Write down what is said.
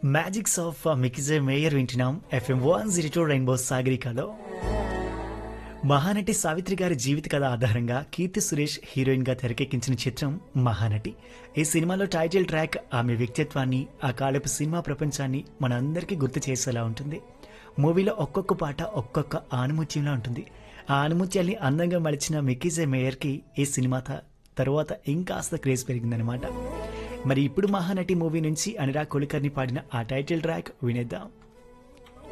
magics of మికిజే మేయర్ వింటున్నాం FM one zero two rainbow సాగరికలో మహానటి సావిత్రి గారి జీవిత కథ ఆధారంగా కీర్తి సురేష్ హీరోయిన్ గా తెరకెక్కించిన చిత్రం మహానటి ఈ సినిమాలో టైటిల్ ట్రాక్ ఆమె వ్యక్తిత్వాన్ని ఆ కాలపు సినిమా ప్రపంచాన్ని మనందరికీ గుర్తు చేసేలా ఉంటుంది మూవీలో ఒక్కొక్క పాట ఒక్కొక్క ఆనుముత్యంలా ఉంటుంది ఆ ఆనుముత్యాల్ని అందంగా మలిచిన మిక్కీజే మేయర్కి ఈ సినిమా త- తరువాత ఇంకాస్త క్రేజ్ పెరిగిందనమాట మరి ఇప్పుడు మహానటి మూవీ నుంచి అనురాగ్ కులకర్ని పాడిన ఆ టైటిల్ ట్రాక్ వినేద్దాం